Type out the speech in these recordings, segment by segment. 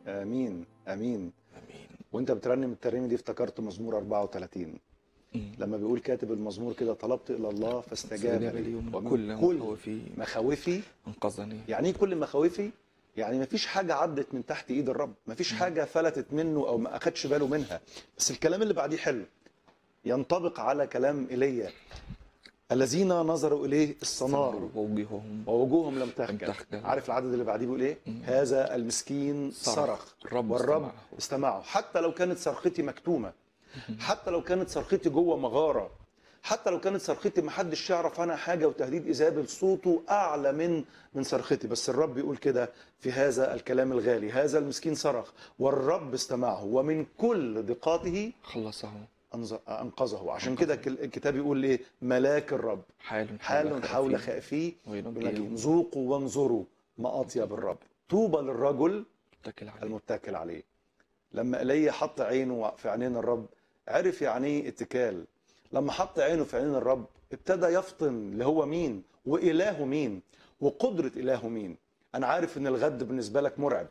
امين امين امين وانت بترنم الترنيمه دي افتكرت مزمور 34 مم. لما بيقول كاتب المزمور كده طلبت الى الله فاستجاب استجاب لي لي من ومن كل كل مخاوفي مخاوفي انقذني يعني ايه كل مخاوفي يعني مفيش حاجة عدت من تحت ايد الرب مفيش حاجة فلتت منه او ما اخدش باله منها بس الكلام اللي بعديه حلو ينطبق على كلام ايليا الذين نظروا اليه السنار ووجههم ووجوههم لم لم تخجل تخجل. عارف العدد اللي بعديه بيقول ايه مم. هذا المسكين صرخ. صرخ الرب والرب استمعه. استمعه حتى لو كانت صرختي مكتومة حتى لو كانت صرختي جوه مغارة حتى لو كانت صرختي محدش يعرف عنها حاجة وتهديد إيزابل صوته أعلى من من صرختي بس الرب يقول كده في هذا الكلام الغالي هذا المسكين صرخ والرب استمعه ومن كل ضيقاته خلصه أنز- أنقذه عشان كده الكتاب يقول إيه ملاك الرب حال حال حول خائفين خائفيه وينجيهم. ونجيهم ذوقوا وانظروا ما أطيب الرب طوبى للرجل اتكل عليه المتكل عليه لما ايليا حط عينه في عينين الرب عرف يعني ايه اتكال لما حط عينه في عينين الرب ابتدى يفطن اللي هو مين وإلهه مين وقدرة إلهه مين أنا عارف إن الغد بالنسبة لك مرعب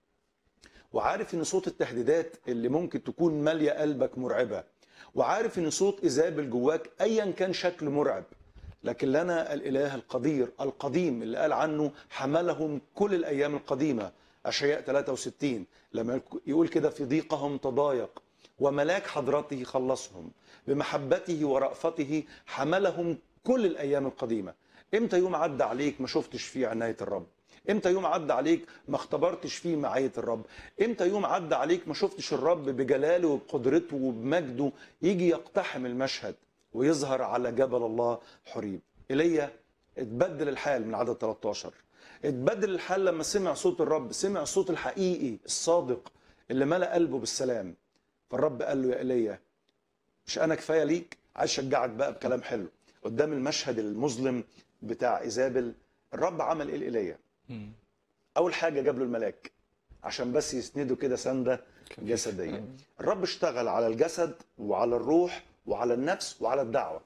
وعارف إن صوت التهديدات اللي ممكن تكون مالية قلبك مرعبة وعارف إن صوت إيزابل جواك أيا كان شكله مرعب لكن لنا الإله القدير القديم اللي قال عنه حملهم كل الأيام القديمة أشعياء 63 لما يقول كده في ضيقهم تضايق وملاك حضرته خلصهم بمحبته ورأفته حملهم كل الأيام القديمة امتى يوم عدى عليك ما شفتش فيه عناية الرب امتى يوم عدى عليك ما اختبرتش فيه معية الرب امتى يوم عدى عليك ما شفتش الرب بجلاله وبقدرته وبمجده يجي يقتحم المشهد ويظهر على جبل الله حريب ايليا اتبدل الحال من عدد 13 اتبدل الحال لما سمع صوت الرب سمع الصوت الحقيقي الصادق اللي ملأ قلبه بالسلام فالرب قال له يا ايليا مش انا كفايه ليك عايز اشجعك بقى بكلام حلو قدام المشهد المظلم بتاع ايزابل الرب عمل ايه لايليا مم. اول حاجه جاب له الملاك عشان بس يسنده كده سنده كفيف. جسديه آه. الرب اشتغل على الجسد وعلى الروح وعلى النفس وعلى الدعوه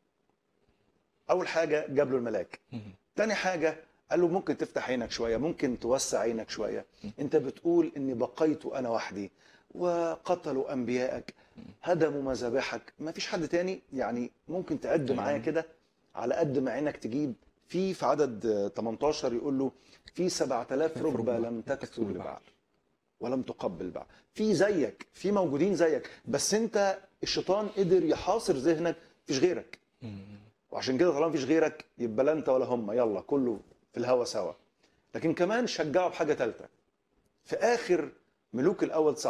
اول حاجه جاب له الملاك مم. تاني حاجة قال له ممكن تفتح عينك شوية ممكن توسع عينك شوية انت بتقول اني بقيت انا وحدي وقتلوا انبيائك هدموا مذابحك ما فيش حد تاني يعني ممكن تعد تمام. معايا كده على قد ما عينك تجيب في في عدد آه، 18 يقول له في 7000 ركبة ركبة لم تكثر تكثر لبعض لبعض. ولم تقبل بعض في زيك في موجودين زيك بس انت الشيطان قدر يحاصر ذهنك مفيش غيرك مم. وعشان كده طالما مفيش غيرك يبقى لا انت ولا هم يلا كله في الهوا سوا لكن كمان شجعه بحاجه ثالثه في اخر ملوك الاول 19